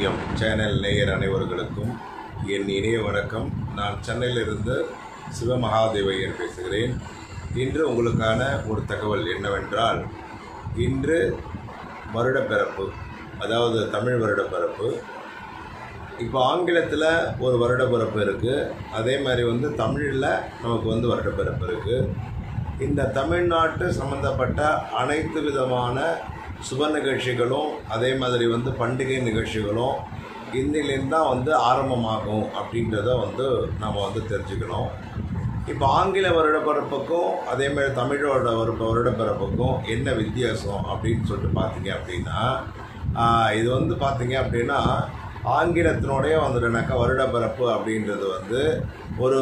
ஆன்மீகம் சேனல் நேயர் அனைவர்களுக்கும் என் இனிய வணக்கம் நான் சென்னையிலிருந்து சிவமகாதேவையர் பேசுகிறேன் இன்று உங்களுக்கான ஒரு தகவல் என்னவென்றால் இன்று வருடப்பிறப்பு அதாவது தமிழ் வருடப்பிறப்பு இப்போ ஆங்கிலத்தில் ஒரு வருடப்பிறப்பு இருக்குது அதே மாதிரி வந்து தமிழில் நமக்கு வந்து வருடப்பிறப்பு இருக்குது இந்த தமிழ்நாட்டு சம்மந்தப்பட்ட அனைத்து விதமான சுப நிகழ்ச்சிகளும் அதே மாதிரி வந்து பண்டிகை நிகழ்ச்சிகளும் இன்னிலேருந்து தான் வந்து ஆரம்பமாகும் அப்படின்றத வந்து நம்ம வந்து தெரிஞ்சுக்கணும் இப்போ ஆங்கில வருடப்பிறப்புக்கும் அதே மாதிரி தமிழோட வருட வருடப்பிறப்புக்கும் என்ன வித்தியாசம் அப்படின்னு சொல்லிட்டு பார்த்தீங்க அப்படின்னா ஆஹ், இது வந்து பார்த்தீங்க அப்படின்னா ஆங்கிலத்தினுடைய வந்துட்டுனாக்கா வருடப்பிறப்பு அப்படின்றது வந்து ஒரு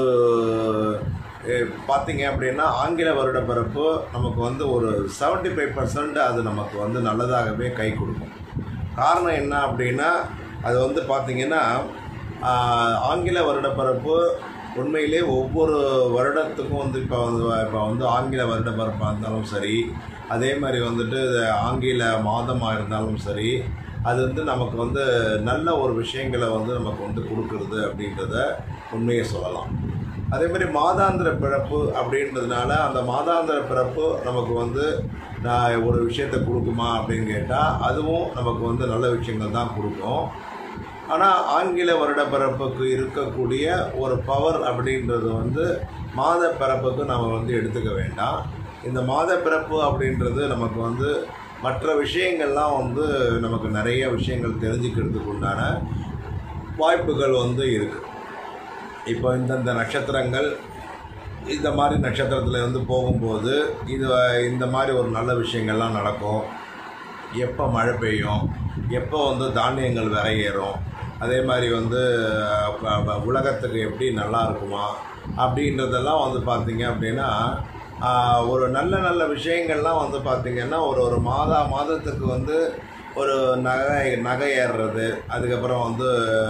அஹ், பார்த்தீங்க அப்படின்னா ஆங்கில வருடப்பிறப்பு நமக்கு வந்து ஒரு 75% ஃபைவ் பர்சன்ட் அது நமக்கு வந்து நல்லதாகவே கை கொடுக்கும் காரணம் என்ன அப்படின்னா அது வந்து பார்த்தீங்கன்னா ஆஹ், ஆங்கில வருடப்பிறப்பு உண்மையிலே ஒவ்வொரு வருடத்துக்கும் வந்து இப்போ வந்து இப்போ வந்து ஆங்கில வருடப்பிறப்பாக இருந்தாலும் சரி அதே மாதிரி வந்துட்டு ஆங்கில மாதமாக இருந்தாலும் சரி அது வந்து நமக்கு வந்து நல்ல ஒரு விஷயங்களை வந்து நமக்கு வந்து கொடுக்குறது அப்படின்றத உண்மையை சொல்லலாம் அதே மாதிரி மாதாந்திர பிறப்பு அப்படின்றதுனால அந்த மாதாந்திர பிறப்பு நமக்கு வந்து நான் ஒரு விஷயத்தை கொடுக்குமா அப்படின்னு கேட்டால் அதுவும் நமக்கு வந்து நல்ல விஷயங்கள் தான் கொடுக்கும் ஆனால் ஆங்கில வருட பிறப்புக்கு இருக்கக்கூடிய ஒரு பவர் அப்படின்றது வந்து மாத பிறப்புக்கு நம்ம வந்து எடுத்துக்க வேண்டாம் இந்த மாத பிறப்பு அப்படின்றது நமக்கு வந்து மற்ற விஷயங்கள்லாம் வந்து நமக்கு நிறைய விஷயங்கள் தெரிஞ்சுக்கிறதுக்கு உண்டான வாய்ப்புகள் வந்து இருக்குது இப்போ இந்தந்த நட்சத்திரங்கள் இந்த மாதிரி நட்சத்திரத்தில் வந்து போகும்போது இது இந்த மாதிரி ஒரு நல்ல விஷயங்கள்லாம் நடக்கும் எப்போ மழை பெய்யும் எப்போ வந்து தானியங்கள் விரையேறும் அதே மாதிரி வந்து ப- ப- உலகத்துக்கு எப்படி நல்லா இருக்குமா அப்படின்றதெல்லாம் வந்து பார்த்தீங்க அப்படின்னா ஆஹ், ஒரு நல்ல நல்ல விஷயங்கள்லாம் வந்து பார்த்தீங்கன்னா ஒரு ஒரு மாதா மாதத்துக்கு வந்து ஒரு நகை நகை ஏறுறது அதுக்கப்புறம் வந்து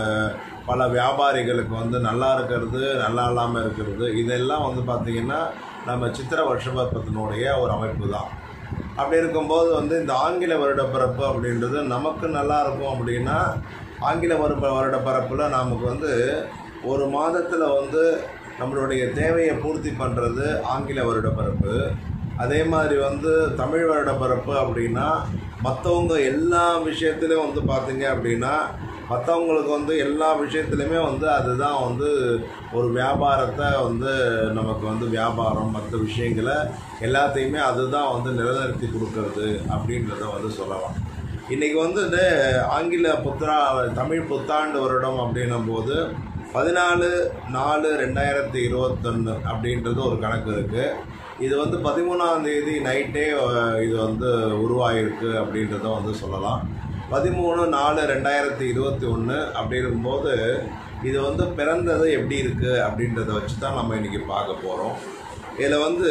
பல வியாபாரிகளுக்கு வந்து நல்லா இருக்கிறது நல்லா இல்லாமல் இருக்கிறது இதெல்லாம் வந்து பார்த்திங்கன்னா நம்ம சித்திர வருஷபத்தினுடைய ஒரு அமைப்பு தான் அப்படி இருக்கும்போது வந்து இந்த ஆங்கில வருட பிறப்பு அப்படின்றது நமக்கு நல்லா இருக்கும் அப்படின்னா ஆங்கில வருட வருட பிறப்பில் நமக்கு வந்து ஒரு மாதத்தில் வந்து நம்மளுடைய தேவையை பூர்த்தி பண்ணுறது ஆங்கில வருட பிறப்பு அதே மாதிரி வந்து தமிழ் வருட பிறப்பு அப்படின்னா மற்றவங்க எல்லா விஷயத்துலையும் வந்து பார்த்தீங்க அப்படின்னா மற்றவங்களுக்கு வந்து எல்லா விஷயத்துலையுமே வந்து அதுதான் வந்து ஒரு வியாபாரத்தை வந்து நமக்கு வந்து வியாபாரம் மற்ற விஷயங்களை எல்லாத்தையுமே அதுதான் வந்து நிலநிறுத்தி கொடுக்கறது அப்படின்றத வந்து சொல்லலாம் இன்றைக்கி வந்து இந்த ஆங்கில புத்தரா தமிழ் புத்தாண்டு வருடம் அப்படின்னும் போது பதினாலு நாலு ரெண்டாயிரத்தி இருபத்தொன்று அப்படின்றது ஒரு கணக்கு இருக்குது இது வந்து பதிமூணாம் தேதி நைட்டே அஹ், இது வந்து உருவாகிருக்கு அப்படின்றத வந்து சொல்லலாம் பதிமூணு நாலு ரெண்டாயிரத்தி இருபத்தி ஒன்று அப்படிங்கும்போது இது வந்து பிறந்தது எப்படி இருக்குது அப்படின்றத வச்சு தான் நம்ம இன்றைக்கி பார்க்க போகிறோம் இதில் வந்து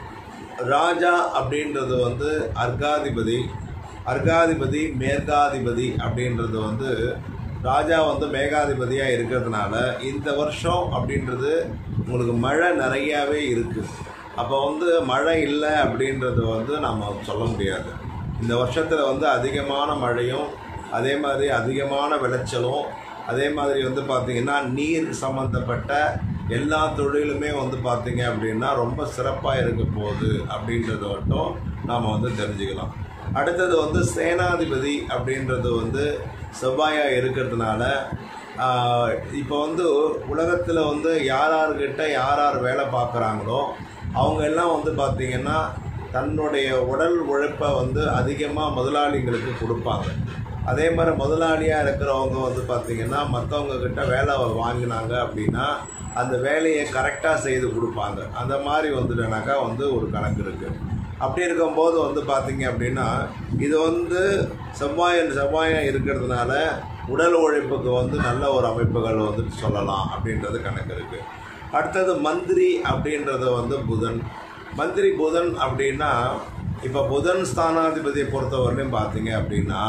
ராஜா அப்படின்றது வந்து அர்காதிபதி அர்காதிபதி மேற்காதிபதி அப்படின்றது வந்து ராஜா வந்து மேகாதிபதியாக இருக்கிறதுனால இந்த வருஷம் அப்படின்றது உங்களுக்கு மழை நிறையாவே இருக்குது அப்போ வந்து மழை இல்லை அப்படின்றது வந்து நம்ம சொல்ல முடியாது இந்த வருஷத்தில் வந்து அதிகமான மழையும் அதே மாதிரி அதிகமான விளைச்சலும் அதே மாதிரி வந்து பார்த்திங்கன்னா நீர் சம்மந்தப்பட்ட எல்லா தொழிலுமே வந்து பார்த்திங்க அப்படின்னா ரொம்ப சிறப்பாக இருக்க போகுது அப்படின்றத மட்டும் நாம் வந்து தெரிஞ்சுக்கலாம் அடுத்தது வந்து சேனாதிபதி அப்படின்றது வந்து செவ்வாயாக இருக்கிறதுனால ஆஹ், இப்போ வந்து உலகத்தில் வந்து யார் யார்கிட்ட யார் யார் வேலை பார்க்குறாங்களோ அவங்க எல்லாம் வந்து பார்த்திங்கன்னா தன்னுடைய உடல் உழைப்பை வந்து அதிகமாக முதலாளிங்களுக்கு கொடுப்பாங்க அதே மாதிரி முதலாளியாக இருக்கிறவங்க வந்து பார்த்திங்கன்னா மற்றவங்க கிட்ட வேலை வாங்கினாங்க அப்படின்னா அந்த வேலையை கரெக்டாக செய்து கொடுப்பாங்க அந்த மாதிரி வந்துட்டுனாக்கா வந்து ஒரு கணக்கு இருக்குது அப்படி இருக்கும்போது வந்து பார்த்தீங்க அப்படின்னா இது வந்து செவ்வாய் செவ்வாயம் இருக்கிறதுனால உடல் உழைப்புக்கு வந்து நல்ல ஒரு அமைப்புகள் வந்துட்டு சொல்லலாம் அப்படின்றது கணக்கு இருக்குது அடுத்தது மந்திரி அப்படின்றது வந்து புதன் மந்திரி புதன் அப்படின்னா இப்போ புதன் ஸ்தானாதிபதியை பொறுத்தவரையிலும் பார்த்தீங்க அப்படின்னா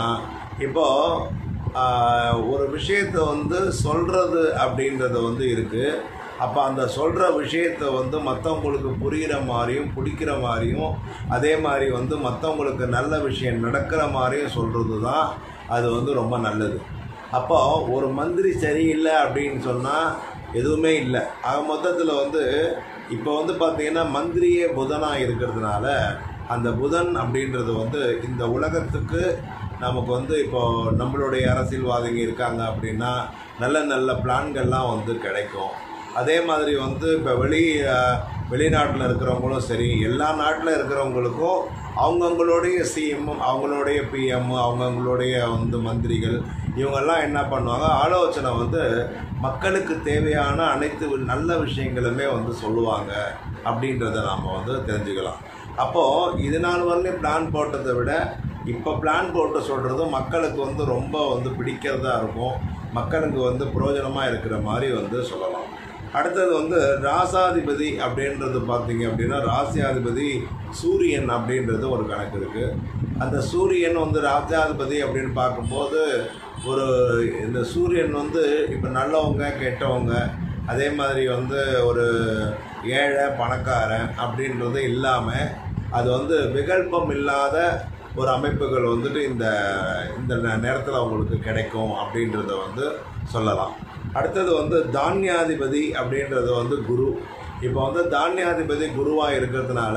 இப்போது ஒரு விஷயத்தை வந்து சொல்கிறது அப்படின்றது வந்து இருக்குது அப்போ அந்த சொல்கிற விஷயத்தை வந்து மற்றவங்களுக்கு புரிகிற மாதிரியும் பிடிக்கிற மாதிரியும் அதே மாதிரி வந்து மற்றவங்களுக்கு நல்ல விஷயம் நடக்கிற மாதிரியும் சொல்கிறது தான் அது வந்து ரொம்ப நல்லது அப்போ ஒரு மந்திரி சரியில்லை அப்படின்னு சொன்னால் எதுவுமே இல்லை ஆக மொத்தத்தில் வந்து இப்போ வந்து பார்த்தீங்கன்னா மந்திரியே புதனாக இருக்கிறதுனால அந்த புதன் அப்படின்றது வந்து இந்த உலகத்துக்கு நமக்கு வந்து இப்போ நம்மளுடைய அரசியல்வாதிங்க இருக்காங்க அப்படின்னா நல்ல நல்ல பிளான்கள்லாம் வந்து கிடைக்கும் அதே மாதிரி வந்து இப்போ வெளி வெளிநாட்டில் இருக்கிறவங்களும் சரி எல்லா நாட்டில் இருக்கிறவங்களுக்கும் அவங்கவுங்களுடைய சிஎம் அவங்களுடைய பிஎம் அவங்கவுங்களுடைய வந்து மந்திரிகள் இவங்கெல்லாம் என்ன பண்ணுவாங்க ஆலோசனை வந்து மக்களுக்கு தேவையான அனைத்து நல்ல விஷயங்களுமே வந்து சொல்லுவாங்க அப்படின்றத நாம் வந்து தெரிஞ்சுக்கலாம் அப்போது இது நாள் வரலையும் பிளான் போட்டதை விட இப்போ பிளான் போட்டு சொல்கிறது மக்களுக்கு வந்து ரொம்ப வந்து பிடிக்கிறதா இருக்கும் மக்களுக்கு வந்து பிரயோஜனமாக இருக்கிற மாதிரி வந்து சொல்லலாம் அடுத்தது வந்து ராசாதிபதி அப்படின்றது பார்த்தீங்க அப்படின்னா ராசியாதிபதி சூரியன் அப்படின்றது ஒரு கணக்கு இருக்குது அந்த சூரியன் வந்து ராஜாதிபதி அப்படின்னு பார்க்கும்போது ஒரு இந்த சூரியன் வந்து இப்போ நல்லவங்க கெட்டவங்க அதே மாதிரி வந்து ஒரு ஏழை பணக்காரன் அப்படின்றது இல்லாமல் அது வந்து விகல்பம் இல்லாத ஒரு அமைப்புகள் வந்துட்டு இந்த இந்த நேரத்தில் அவங்களுக்கு கிடைக்கும் அப்படின்றத வந்து சொல்லலாம் அடுத்தது வந்து தானியாதிபதி அப்படின்றது வந்து குரு இப்போ வந்து தானியாதிபதி குருவாக இருக்கிறதுனால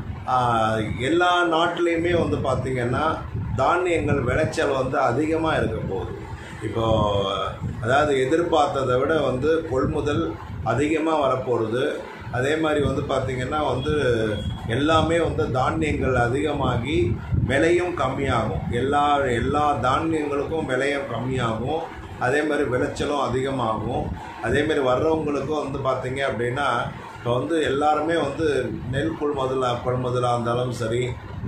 எல்லா நாட்டிலையுமே வந்து பார்த்திங்கன்னா தானியங்கள் விளைச்சல் வந்து அதிகமாக இருக்க போகுது இப்போ அதாவது எதிர்பார்த்ததை விட வந்து கொள்முதல் அதிகமாக வரப்போகிறது அதே மாதிரி வந்து பார்த்திங்கன்னா வந்து எல்லாமே வந்து தானியங்கள் அதிகமாகி விலையும் கம்மியாகும் எல்லா எல்லா தானியங்களுக்கும் விலையும் கம்மியாகும் அதே மாதிரி விளைச்சலும் அதிகமாகும் அதே மாதிரி வர்றவங்களுக்கும் வந்து பார்த்திங்க அப்படின்னா இப்போ வந்து எல்லாருமே வந்து நெல் கொள்முதலாக கொள்முதலாக இருந்தாலும் சரி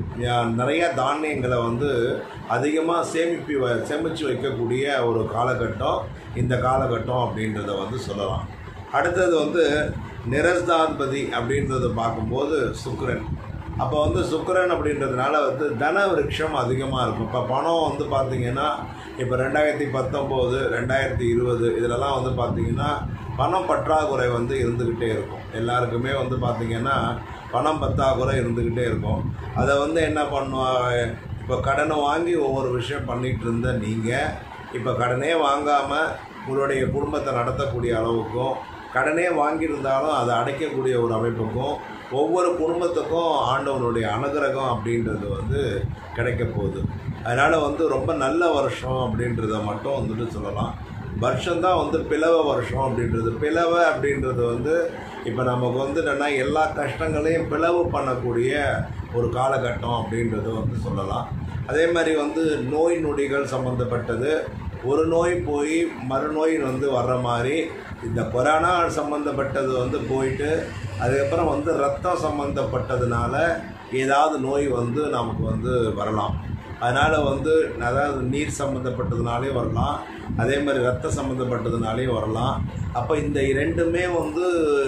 நிறைய தானியங்களை வந்து அதிகமாக சேமிப்பி வ சேமித்து வைக்கக்கூடிய ஒரு காலகட்டம் இந்த காலகட்டம் அப்படின்றத வந்து சொல்லலாம் அடுத்தது வந்து நிரஸ்தான்பதி அப்படின்றத பார்க்கும்போது சுக்கரன் அப்போ வந்து சுக்கரன் அப்படின்றதுனால வந்து தன விருட்சம் அதிகமாக இருக்கும் இப்போ பணம் வந்து பார்த்திங்கன்னா இப்போ ரெண்டாயிரத்தி பத்தொம்போது ரெண்டாயிரத்தி இருபது இதிலலாம் வந்து பார்த்திங்கன்னா பணம் பற்றாக்குறை வந்து இருந்துக்கிட்டே இருக்கும் எல்லாருக்குமே வந்து பார்த்திங்கன்னா பணம் பற்றாக்குறை இருந்துக்கிட்டே இருக்கும் அதை வந்து என்ன பண்ணுவா இப்போ கடனை வாங்கி ஒவ்வொரு விஷயம் பண்ணிகிட்டு இருந்த நீங்கள் இப்போ கடனே வாங்காமல் உங்களுடைய குடும்பத்தை நடத்தக்கூடிய அளவுக்கும் கடனே வாங்கியிருந்தாலும் அதை அடைக்கக்கூடிய ஒரு அமைப்புக்கும் ஒவ்வொரு குடும்பத்துக்கும் ஆண்டவனுடைய அனுகிரகம் அப்படின்றது வந்து கிடைக்க போகுது அதனால் வந்து ரொம்ப நல்ல வருஷம் அப்படின்றத மட்டும் வந்துட்டு சொல்லலாம் வருஷம்தான் வந்து பிளவ வருஷம் அப்படின்றது பிளவ அப்படின்றது வந்து இப்போ நமக்கு வந்து என்னென்னா எல்லா கஷ்டங்களையும் பிளவு பண்ணக்கூடிய ஒரு காலகட்டம் அப்படின்றது வந்து சொல்லலாம் அதே மாதிரி வந்து நோய் நொடிகள் சம்மந்தப்பட்டது ஒரு நோய் போய் மறுநோய் வந்து வர்ற மாதிரி இந்த கொரோனா சம்மந்தப்பட்டது வந்து போயிட்டு அதுக்கப்புறம் வந்து ரத்தம் சம்மந்தப்பட்டதுனால ஏதாவது நோய் வந்து நமக்கு வந்து வரலாம் அதனால் வந்து அதாவது நீர் சம்மந்தப்பட்டதுனாலே வரலாம் அதே மாதிரி ரத்த சம்மந்தப்பட்டதுனாலே வரலாம் அப்போ இந்த ரெண்டுமே வந்து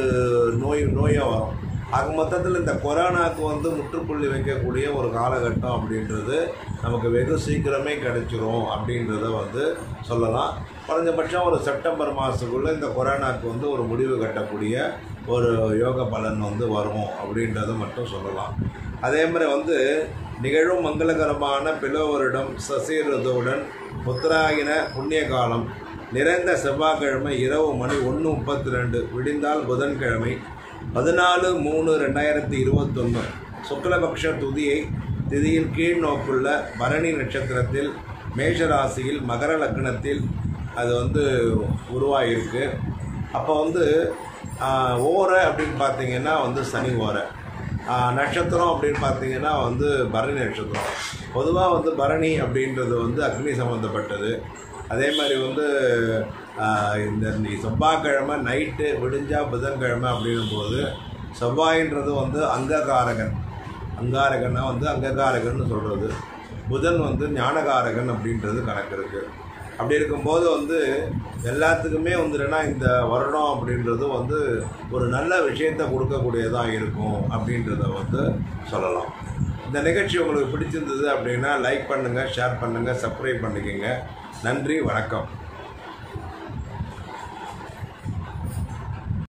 நோய் நோயாக வரும் ஆக மொத்தத்தில் இந்த கொரோனாவுக்கு வந்து முற்றுப்புள்ளி வைக்கக்கூடிய ஒரு காலகட்டம் அப்படின்றது நமக்கு வெகு சீக்கிரமே கிடைச்சிரும் அப்படின்றத வந்து சொல்லலாம் குறைஞ்சபட்சம் ஒரு செப்டம்பர் மாதத்துக்குள்ளே இந்த கொரோனாவுக்கு வந்து ஒரு முடிவு கட்டக்கூடிய ஒரு யோக பலன் வந்து வரும் அப்படின்றத மட்டும் சொல்லலாம் அதே மாதிரி வந்து நிகழும் மங்களகரமான பிளவரிடம் சசீரதுடன் உத்தராயண புண்ணிய காலம் நிறைந்த செவ்வாய்க்கிழமை இரவு மணி ஒன்று முப்பத்தி ரெண்டு விடிந்தால் புதன்கிழமை பதினாலு மூணு ரெண்டாயிரத்தி இருபத்தொன்று சுக்லபக்ஷ துதியை திதியில் கீழ் நோக்குள்ள பரணி நட்சத்திரத்தில் மேஷராசியில் மகர லக்னத்தில் அது வந்து உருவாகியிருக்கு அப்போ வந்து ஓரை அப்படின்னு பார்த்தீங்கன்னா வந்து சனி ஓரை நட்சத்திரம் அப்படின்னு பார்த்தீங்கன்னா வந்து பரணி நட்சத்திரம் பொதுவாக வந்து பரணி அப்படின்றது வந்து அக்னி சம்மந்தப்பட்டது அதே மாதிரி வந்து இந்த செவ்வாய்க்கிழமை நைட்டு விடிஞ்சா புதன்கிழமை அப்படின்னும் போது செவ்வாயின்றது வந்து அங்ககாரகன் அங்காரகன்னா வந்து அங்ககாரகன் சொல்கிறது புதன் வந்து ஞானகாரகன் அப்படின்றது கணக்கு இருக்குது அப்படி இருக்கும்போது வந்து எல்லாத்துக்குமே வந்துட்டுனா இந்த வருடம் அப்படின்றது வந்து ஒரு நல்ல விஷயத்தை கொடுக்கக்கூடியதாக இருக்கும் அப்படின்றத வந்து சொல்லலாம் இந்த நிகழ்ச்சி உங்களுக்கு பிடிச்சிருந்தது அப்படின்னா லைக் பண்ணுங்கள் ஷேர் பண்ணுங்கள் சப்ஸ்கிரைப் பண்ணிக்கோங்க நன்றி வணக்கம்